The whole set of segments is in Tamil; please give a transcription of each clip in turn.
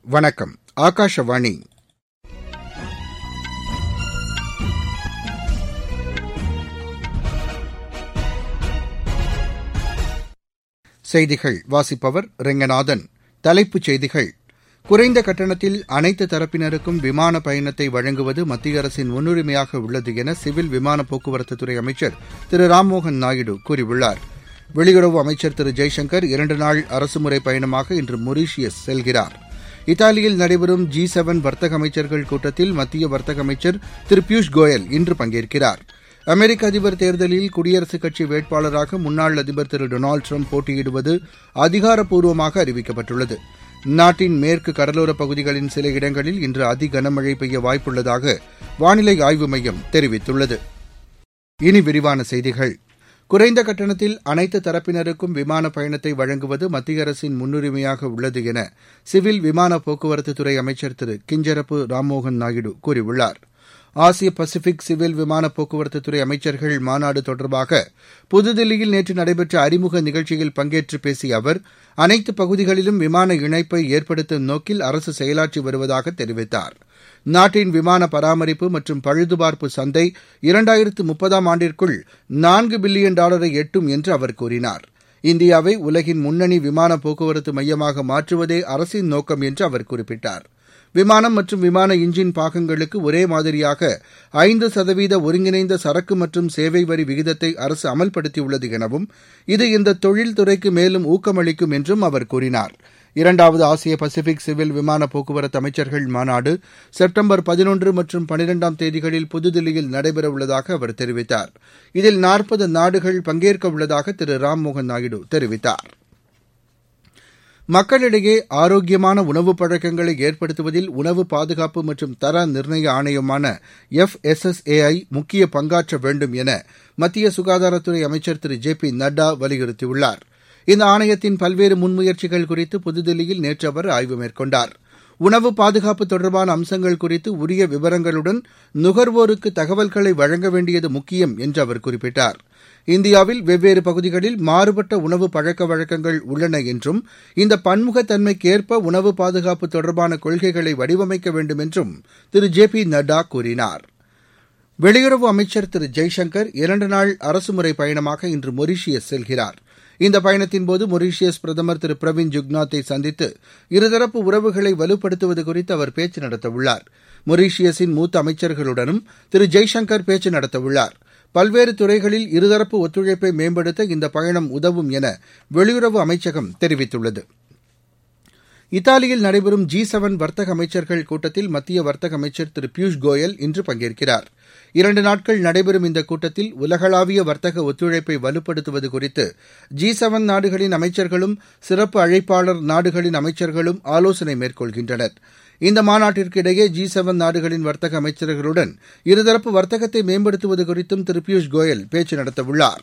வணக்கம் ஆகாஷவாணி செய்திகள் வாசிப்பவர் ரெங்கநாதன் தலைப்புச் செய்திகள் குறைந்த கட்டணத்தில் அனைத்து தரப்பினருக்கும் விமான பயணத்தை வழங்குவது மத்திய அரசின் முன்னுரிமையாக உள்ளது என சிவில் விமான போக்குவரத்துத்துறை அமைச்சர் திரு ராம்மோகன் நாயுடு கூறியுள்ளார் வெளியுறவு அமைச்சர் திரு ஜெய்சங்கர் இரண்டு நாள் அரசுமுறை பயணமாக இன்று மொரீஷியஸ் செல்கிறார் இத்தாலியில் நடைபெறும் ஜி செவன் வர்த்தக அமைச்சர்கள் கூட்டத்தில் மத்திய வர்த்தக அமைச்சர் திரு பியூஷ் கோயல் இன்று பங்கேற்கிறார் அமெரிக்க அதிபர் தேர்தலில் குடியரசுக் கட்சி வேட்பாளராக முன்னாள் அதிபர் திரு டொனால்டு ட்ரம்ப் போட்டியிடுவது அதிகாரப்பூர்வமாக அறிவிக்கப்பட்டுள்ளது நாட்டின் மேற்கு கடலோரப் பகுதிகளின் சில இடங்களில் இன்று அதி கனமழை பெய்ய வாய்ப்புள்ளதாக வானிலை ஆய்வு மையம் தெரிவித்துள்ளது இனி விரிவான செய்திகள் குறைந்த கட்டணத்தில் அனைத்து தரப்பினருக்கும் விமான பயணத்தை வழங்குவது மத்திய அரசின் முன்னுரிமையாக உள்ளது என சிவில் விமான போக்குவரத்துத்துறை அமைச்சர் திரு கிஞ்சரப்பு ராம்மோகன் நாயுடு கூறியுள்ளார் ஆசிய பசிபிக் சிவில் விமான போக்குவரத்துத்துறை அமைச்சர்கள் மாநாடு தொடர்பாக புதுதில்லியில் நேற்று நடைபெற்ற அறிமுக நிகழ்ச்சியில் பங்கேற்று பேசிய அவர் அனைத்து பகுதிகளிலும் விமான இணைப்பை ஏற்படுத்தும் நோக்கில் அரசு செயலாற்றி வருவதாக தெரிவித்தார் நாட்டின் விமான பராமரிப்பு மற்றும் பழுதுபார்ப்பு சந்தை இரண்டாயிரத்து முப்பதாம் ஆண்டிற்குள் நான்கு பில்லியன் டாலரை எட்டும் என்று அவர் கூறினார் இந்தியாவை உலகின் முன்னணி விமான போக்குவரத்து மையமாக மாற்றுவதே அரசின் நோக்கம் என்று அவர் குறிப்பிட்டார் விமானம் மற்றும் விமான இன்ஜின் பாகங்களுக்கு ஒரே மாதிரியாக ஐந்து சதவீத ஒருங்கிணைந்த சரக்கு மற்றும் சேவை வரி விகிதத்தை அரசு அமல்படுத்தியுள்ளது எனவும் இது இந்த தொழில்துறைக்கு மேலும் ஊக்கமளிக்கும் என்றும் அவர் கூறினார் இரண்டாவது ஆசிய பசிபிக் சிவில் விமான போக்குவரத்து அமைச்சர்கள் மாநாடு செப்டம்பர் பதினொன்று மற்றும் பனிரெண்டாம் தேதிகளில் புதுதில்லியில் நடைபெறவுள்ளதாக அவர் தெரிவித்தார் இதில் நாற்பது நாடுகள் பங்கேற்க உள்ளதாக திரு ராம்மோகன் நாயுடு தெரிவித்தார் மக்களிடையே ஆரோக்கியமான உணவு பழக்கங்களை ஏற்படுத்துவதில் உணவு பாதுகாப்பு மற்றும் தர நிர்ணய ஆணையமான F S S A I முக்கிய பங்காற்ற வேண்டும் என மத்திய சுகாதாரத்துறை அமைச்சர் திரு ஜே பி நட்டா வலியுறுத்தியுள்ளார் இந்த ஆணையத்தின் பல்வேறு முன்முயற்சிகள் குறித்து புதுதில்லியில் நேற்று அவர் ஆய்வு மேற்கொண்டார் உணவு பாதுகாப்பு தொடர்பான அம்சங்கள் குறித்து உரிய விவரங்களுடன் நுகர்வோருக்கு தகவல்களை வழங்க வேண்டியது முக்கியம் என்று அவர் குறிப்பிட்டார் இந்தியாவில் வெவ்வேறு பகுதிகளில் மாறுபட்ட உணவு பழக்க வழக்கங்கள் உள்ளன என்றும் இந்த பன்முகத்தன்மைக்கேற்ப உணவு பாதுகாப்பு தொடர்பான கொள்கைகளை வடிவமைக்க வேண்டும் என்றும் திரு ஜே பி நட்டா கூறினார் வெளியுறவு அமைச்சர் திரு ஜெய்சங்கர் இரண்டு நாள் அரசுமுறை பயணமாக இன்று மொரீஷியஸ் செல்கிறார் இந்த பயணத்தின்போது மொரீஷியஸ் பிரதமர் திரு பிரவிந்த் ஜுக்நாத்தை சந்தித்து இருதரப்பு உறவுகளை வலுப்படுத்துவது குறித்து அவர் பேச்சு நடத்தவுள்ளார் மொரீஷியஸின் மூத்த அமைச்சர்களுடனும் திரு ஜெய்சங்கர் பேச்சு நடத்தவுள்ளார் பல்வேறு துறைகளில் இருதரப்பு ஒத்துழைப்பை மேம்படுத்த இந்த பயணம் உதவும் என வெளியுறவு அமைச்சகம் தெரிவித்துள்ளது இத்தாலியில் நடைபெறும் ஜி செவன் வர்த்தக அமைச்சர்கள் கூட்டத்தில் மத்திய வர்த்தக அமைச்சர் திரு பியூஷ் கோயல் இன்று பங்கேற்கிறார் இரண்டு நாட்கள் நடைபெறும் இந்த கூட்டத்தில் உலகளாவிய வர்த்தக ஒத்துழைப்பை வலுப்படுத்துவது குறித்து ஜி செவன் நாடுகளின் அமைச்சர்களும் சிறப்பு அழைப்பாளர் நாடுகளின் அமைச்சர்களும் ஆலோசனை மேற்கொள்கின்றனர் இந்த மாநாட்டிற்கு இடையே ஜி செவன் நாடுகளின் வர்த்தக அமைச்சர்களுடன் இருதரப்பு வர்த்தகத்தை மேம்படுத்துவது குறித்தும் திரு பியூஷ் கோயல் பேச்சு நடத்தவுள்ளார்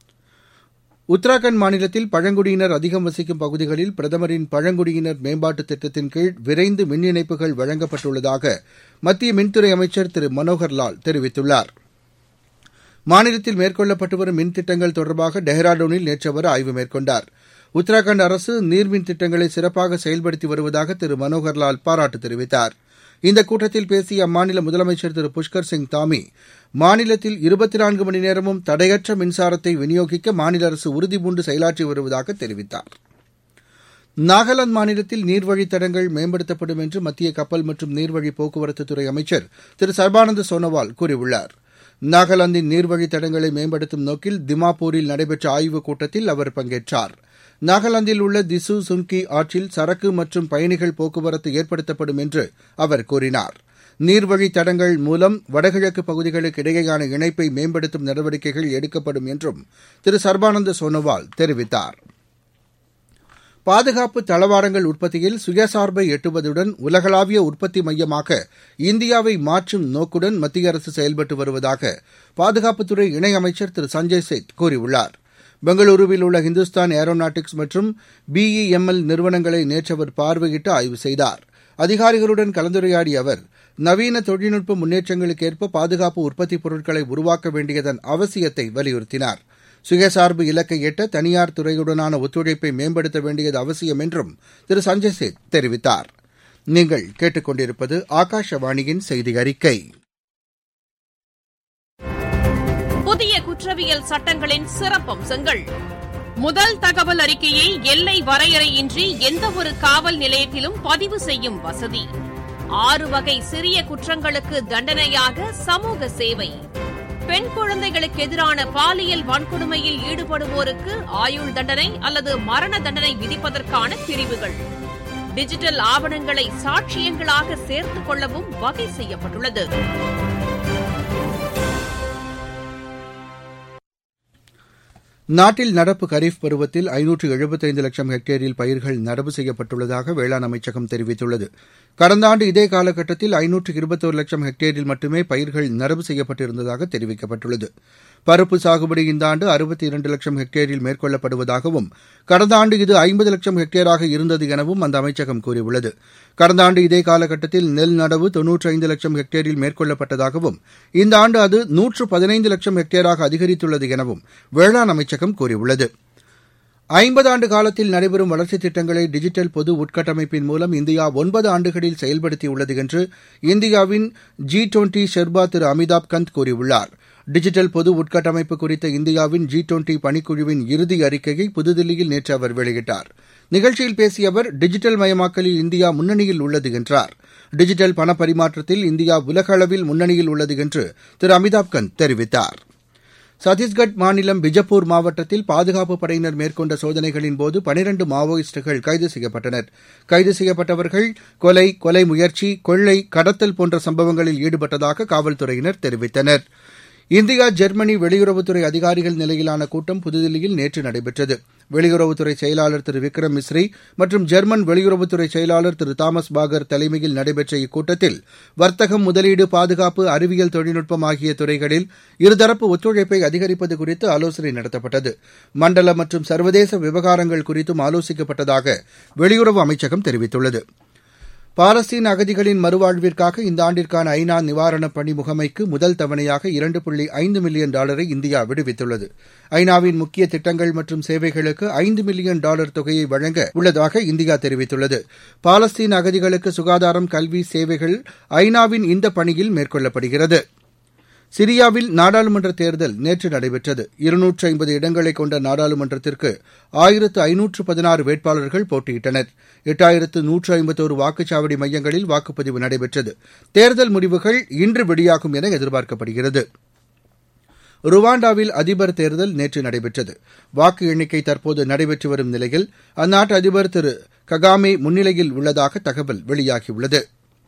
உத்தராகண்ட் மாநிலத்தில் பழங்குடியினர் அதிகம் வசிக்கும் பகுதிகளில் பிரதமரின் பழங்குடியினர் மேம்பாட்டு திட்டத்தின் கீழ் விரைந்து மின் இணைப்புகள் வழங்கப்பட்டுள்ளதாக மத்திய மின்துறை அமைச்சர் திரு மனோகர்லால் தெரிவித்துள்ளார் மாநிலத்தில் மேற்கொள்ளப்பட்டு வரும் மின் திட்டங்கள் தொடர்பாக டெஹ்ராடூனில் நேற்று அவர் ஆய்வு மேற்கொண்டார் உத்தராகண்ட் அரசு நீர்மின் திட்டங்களை சிறப்பாக செயல்படுத்தி வருவதாக திரு மனோகர்லால் பாராட்டு தெரிவித்தார் இந்த கூட்டத்தில் பேசிய அம்மாநில முதலமைச்சர் திரு புஷ்கர் சிங் தாமி மாநிலத்தில் இருபத்தி நான்கு மணி நேரமும் தடையற்ற மின்சாரத்தை விநியோகிக்க மாநில அரசு உறுதிபூண்டு செயலாற்றி வருவதாக தெரிவித்தார் நாகாலாந்து மாநிலத்தில் நீர்வழித்தடங்கள் மேம்படுத்தப்படும் என்று மத்திய கப்பல் மற்றும் நீர்வழி போக்குவரத்துத்துறை அமைச்சர் திரு சர்பானந்த சோனோவால் கூறியுள்ளார் நாகாலாந்தின் நீர்வழித்தடங்களை மேம்படுத்தும் நோக்கில் திமாப்பூரில் நடைபெற்ற ஆய்வுக் கூட்டத்தில் அவர் பங்கேற்றார் நாகாலாந்தில் உள்ள திசு சுன்கி ஆற்றில் சரக்கு மற்றும் பயணிகள் போக்குவரத்து ஏற்படுத்தப்படும் என்று அவர் கூறினார் நீர்வழி தடங்கள் மூலம் வடகிழக்கு பகுதிகளுக்கு இடையேயான இணைப்பை மேம்படுத்தும் நடவடிக்கைகள் எடுக்கப்படும் என்றும் திரு சர்பானந்த சோனோவால் தெரிவித்தார் பாதுகாப்பு தளவாடங்கள் உற்பத்தியில் சுயசார்பை எட்டுவதுடன் உலகளாவிய உற்பத்தி மையமாக இந்தியாவை மாற்றும் நோக்குடன் மத்திய அரசு செயல்பட்டு வருவதாக பாதுகாப்புத்துறை இணையமைச்சர் திரு சஞ்சய் சேத் கூறியுள்ளார் பெங்களூருவில் உள்ள ஹிந்துஸ்தான் ஏரோநாட்டிக்ஸ் மற்றும் பிஇஎம்எல் நிறுவனங்களை நேற்று அவர் பார்வையிட்டு ஆய்வு செய்தார் அதிகாரிகளுடன் கலந்துரையாடிய அவர் நவீன தொழில்நுட்ப முன்னேற்றங்களுக்கேற்ப பாதுகாப்பு உற்பத்திப் பொருட்களை உருவாக்க வேண்டியதன் அவசியத்தை வலியுறுத்தினார் சுயசார்பு இலக்கை எட்ட தனியார் துறையுடனான ஒத்துழைப்பை மேம்படுத்த வேண்டியது அவசியம் என்றும் திரு சஞ்சய் சேத் தெரிவித்தார் நீங்கள் கேட்டுக்கொண்டிருப்பது ஆகாஷவாணியின் செய்தி அறிக்கை புதிய குற்றவியல் சட்டங்களின் சிறப்பம்சங்கள் முதல் தகவல் அறிக்கையை எல்லை வரையறையின்றி எந்தவொரு காவல் நிலையத்திலும் பதிவு செய்யும் வசதி ஆறு வகை சிறிய குற்றங்களுக்கு தண்டனையாக சமூக சேவை பெண் குழந்தைகளுக்கு எதிரான பாலியல் வன்கொடுமையில் ஈடுபடுவோருக்கு ஆயுள் தண்டனை அல்லது மரண தண்டனை விதிப்பதற்கான பிரிவுகள் டிஜிட்டல் ஆவணங்களை சாட்சியங்களாக சேர்த்துக் கொள்ளவும் வகை செய்யப்பட்டுள்ளது நாட்டில் நடப்பு கரீப் பருவத்தில் ஐநூற்று எழுபத்தைந்து லட்சம் ஹெக்டேரில் பயிர்கள் நடவு செய்யப்பட்டுள்ளதாக வேளாண் அமைச்சகம் தெரிவித்துள்ளது கடந்த ஆண்டு இதே காலகட்டத்தில் ஐநூற்று இருபத்தோரு லட்சம் ஹெக்டேரில் மட்டுமே பயிர்கள் நடவு செய்யப்பட்டிருந்ததாக தெரிவிக்கப்பட்டுள்ளது பருப்பு சாகுபடி இந்த ஆண்டு அறுபத்தி இரண்டு லட்சம் ஹெக்டேரில் மேற்கொள்ளப்படுவதாகவும் கடந்த ஆண்டு இது ஐம்பது லட்சம் ஹெக்டேராக இருந்தது எனவும் அந்த அமைச்சகம் கூறியுள்ளது கடந்த ஆண்டு இதே காலகட்டத்தில் நெல் நடவு தொன்னூற்றி ஐந்து லட்சம் ஹெக்டேரில் மேற்கொள்ளப்பட்டதாகவும் இந்த ஆண்டு அது நூற்று பதினைந்து லட்சம் ஹெக்டேராக அதிகரித்துள்ளது எனவும் வேளாண் அமைச்சகம் கூறியுள்ளது ஐம்பது ஆண்டு காலத்தில் நடைபெறும் வளர்ச்சித் திட்டங்களை டிஜிட்டல் பொது உட்கட்டமைப்பின் மூலம் இந்தியா ஒன்பது ஆண்டுகளில் செயல்படுத்தியுள்ளது என்று இந்தியாவின் ஜி டுவெண்டி ஷெர்பா திரு அமிதாப் கந்த் கூறியுள்ளார் டிஜிட்டல் பொது உட்கட்டமைப்பு குறித்த இந்தியாவின் ஜி டுவெண்டி பணிக்குழுவின் இறுதி அறிக்கையை புதுதில்லியில் நேற்று அவர் வெளியிட்டார் நிகழ்ச்சியில் பேசிய அவர் டிஜிட்டல் மயமாக்கலில் இந்தியா முன்னணியில் உள்ளது என்றார் டிஜிட்டல் பண பரிமாற்றத்தில் இந்தியா உலக அளவில் முன்னணியில் உள்ளது என்று திரு அமிதாப் கந்த் தெரிவித்தார் சத்தீஸ்கட் மாநிலம் பிஜப்பூர் மாவட்டத்தில் பாதுகாப்பு படையினர் மேற்கொண்ட சோதனைகளின்போது பனிரண்டு மாவோயிஸ்டுகள் கைது செய்யப்பட்டனர் கைது செய்யப்பட்டவர்கள் கொலை கொலை முயற்சி கொள்ளை கடத்தல் போன்ற சம்பவங்களில் ஈடுபட்டதாக காவல்துறையினர் தெரிவித்தனர் இந்தியா ஜெர்மனி வெளியுறவுத்துறை அதிகாரிகள் நிலையிலான கூட்டம் புதுதில்லியில் நேற்று நடைபெற்றது வெளியுறவுத்துறை செயலாளர் திரு விக்ரம் மிஸ்ரி மற்றும் ஜெர்மன் வெளியுறவுத்துறை செயலாளர் திரு தாமஸ் பாகர் தலைமையில் நடைபெற்ற இக்கூட்டத்தில் வர்த்தகம் முதலீடு பாதுகாப்பு அறிவியல் தொழில்நுட்பம் ஆகிய துறைகளில் இருதரப்பு ஒத்துழைப்பை அதிகரிப்பது குறித்து ஆலோசனை நடத்தப்பட்டது மண்டல மற்றும் சர்வதேச விவகாரங்கள் குறித்தும் ஆலோசிக்கப்பட்டதாக வெளியுறவு அமைச்சகம் தெரிவித்துள்ளது பாலஸ்தீன அகதிகளின் மறுவாழ்விற்காக இந்த ஆண்டிற்கான ஐநா நிவாரணப் பணி முகமைக்கு முதல் தவணையாக இரண்டு புள்ளி ஐந்து மில்லியன் டாலரை இந்தியா விடுவித்துள்ளது ஐநாவின் முக்கிய திட்டங்கள் மற்றும் சேவைகளுக்கு ஐந்து மில்லியன் டாலர் தொகையை வழங்க உள்ளதாக இந்தியா தெரிவித்துள்ளது பாலஸ்தீன அகதிகளுக்கு சுகாதாரம் கல்வி சேவைகள் ஐநாவின் இந்த பணியில் மேற்கொள்ளப்படுகிறது சிரியாவில் நாடாளுமன்ற தேர்தல் நேற்று நடைபெற்றது இருநூற்று ஐம்பது இடங்களை கொண்ட நாடாளுமன்றத்திற்கு ஆயிரத்து ஐநூற்று பதினாறு வேட்பாளர்கள் போட்டியிட்டனர் எட்டாயிரத்து நூற்று ஐம்பத்தோரு வாக்குச்சாவடி மையங்களில் வாக்குப்பதிவு நடைபெற்றது தேர்தல் முடிவுகள் இன்று வெளியாகும் என எதிர்பார்க்கப்படுகிறது ருவாண்டாவில் அதிபர் தேர்தல் நேற்று நடைபெற்றது வாக்கு எண்ணிக்கை தற்போது நடைபெற்று வரும் நிலையில் அந்நாட்டு அதிபர் திரு ககாமே முன்னிலையில் உள்ளதாக தகவல் வெளியாகியுள்ளது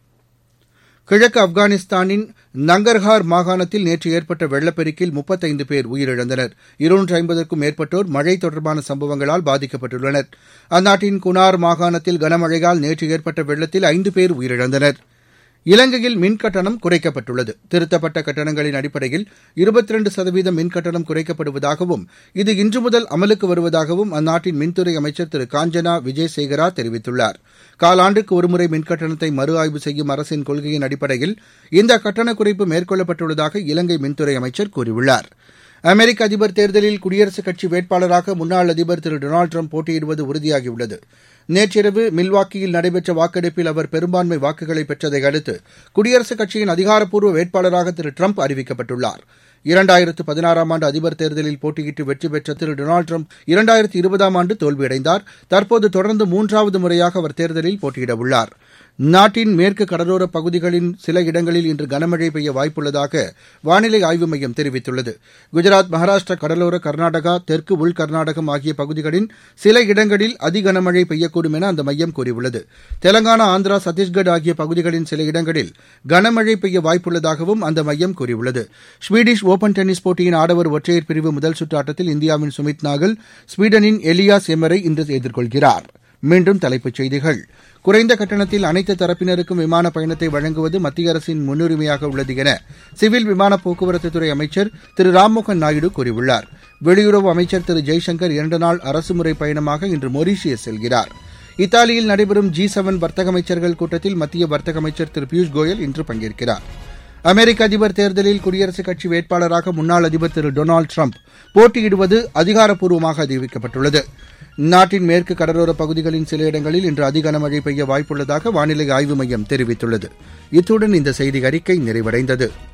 கிழக்கு ஆப்கானிஸ்தானின் நங்கர்ஹார் மாகாணத்தில் நேற்று ஏற்பட்ட வெள்ளப்பெருக்கில் முப்பத்தைந்து பேர் உயிரிழந்தனர் இருநூற்று ஐம்பதற்கும் மேற்பட்டோர் மழை தொடர்பான சம்பவங்களால் பாதிக்கப்பட்டுள்ளனர் அந்நாட்டின் குனார் மாகாணத்தில் கனமழையால் நேற்று ஏற்பட்ட வெள்ளத்தில் ஐந்து பேர் உயிரிழந்தனர் இலங்கையில் மின் கட்டணம் குறைக்கப்பட்டுள்ளது திருத்தப்பட்ட கட்டணங்களின் அடிப்படையில் இருபத்தி ரெண்டு சதவீதம் மின் கட்டணம் குறைக்கப்படுவதாகவும் இது இன்று முதல் அமலுக்கு வருவதாகவும் அந்நாட்டின் மின்துறை அமைச்சர் திரு காஞ்சனா விஜயசேகரா தெரிவித்துள்ளார் காலாண்டுக்கு ஒருமுறை மின் கட்டணத்தை மறு ஆய்வு செய்யும் அரசின் கொள்கையின் அடிப்படையில் இந்த கட்டண குறைப்பு மேற்கொள்ளப்பட்டுள்ளதாக இலங்கை மின்துறை அமைச்சர் கூறியுள்ளார் அமெரிக்க அதிபர் தேர்தலில் குடியரசுக் கட்சி வேட்பாளராக முன்னாள் அதிபர் திரு டொனால்டு ட்ரம்ப் போட்டியிடுவது உறுதியாகியுள்ளது நேற்றிரவு மில்வாக்கியில் நடைபெற்ற வாக்கெடுப்பில் அவர் பெரும்பான்மை வாக்குகளை பெற்றதை அடுத்து குடியரசுக் கட்சியின் அதிகாரப்பூர்வ வேட்பாளராக திரு ட்ரம்ப் அறிவிக்கப்பட்டுள்ளார் இரண்டாயிரத்து பதினாறாம் ஆண்டு அதிபர் தேர்தலில் போட்டியிட்டு வெற்றி பெற்ற திரு டொனால்டு ட்ரம்ப் இரண்டாயிரத்து இருபதாம் ஆண்டு தோல்வியடைந்தார் தற்போது தொடர்ந்து மூன்றாவது முறையாக அவர் தேர்தலில் போட்டியிட உள்ளார் நாட்டின் மேற்கு கடலோர பகுதிகளின் சில இடங்களில் இன்று கனமழை பெய்ய வாய்ப்புள்ளதாக வானிலை ஆய்வு மையம் தெரிவித்துள்ளது குஜராத் மகாராஷ்டிரா கடலோர கர்நாடகா தெற்கு உள் கர்நாடகம் ஆகிய பகுதிகளின் சில இடங்களில் அதி கனமழை பெய்யக்கூடும் என அந்த மையம் கூறியுள்ளது தெலங்கானா ஆந்திரா சத்தீஸ்கட் ஆகிய பகுதிகளின் சில இடங்களில் கனமழை பெய்ய வாய்ப்புள்ளதாகவும் அந்த மையம் கூறியுள்ளது ஸ்வீடிஷ் ஓபன் டென்னிஸ் போட்டியின் ஆடவர் ஒற்றையர் பிரிவு முதல் சுற்று ஆட்டத்தில் இந்தியாவின் சுமித் நாகல் ஸ்வீடனின் எலியாஸ் எமரை இன்று எதிர்கொள்கிறார் மீண்டும் தலைப்புச் செய்திகள் குறைந்த கட்டணத்தில் அனைத்து தரப்பினருக்கும் விமான பயணத்தை வழங்குவது மத்திய அரசின் முன்னுரிமையாக உள்ளது என சிவில் விமான போக்குவரத்துத்துறை அமைச்சர் திரு ராம்மோகன் நாயுடு கூறியுள்ளார் வெளியுறவு அமைச்சர் திரு ஜெய்சங்கர் இரண்டு நாள் அரசுமுறை பயணமாக இன்று மொரீஷியஸ் செல்கிறார் இத்தாலியில் நடைபெறும் ஜி செவன் வர்த்தக அமைச்சர்கள் கூட்டத்தில் மத்திய வர்த்தக அமைச்சர் திரு பியூஷ் கோயல் இன்று பங்கேற்கிறார் அமெரிக்க அதிபர் தேர்தலில் குடியரசுக் கட்சி வேட்பாளராக முன்னாள் அதிபர் திரு டொனால்டு ட்ரம்ப் போட்டியிடுவது அதிகாரப்பூர்வமாக அறிவிக்கப்பட்டுள்ளது நாட்டின் மேற்கு கடலோரப் பகுதிகளின் சில இடங்களில் இன்று அதி கனமழை பெய்ய வாய்ப்புள்ளதாக வானிலை ஆய்வு மையம் தெரிவித்துள்ளது இத்துடன் இந்த செய்தி அறிக்கை நிறைவடைந்தது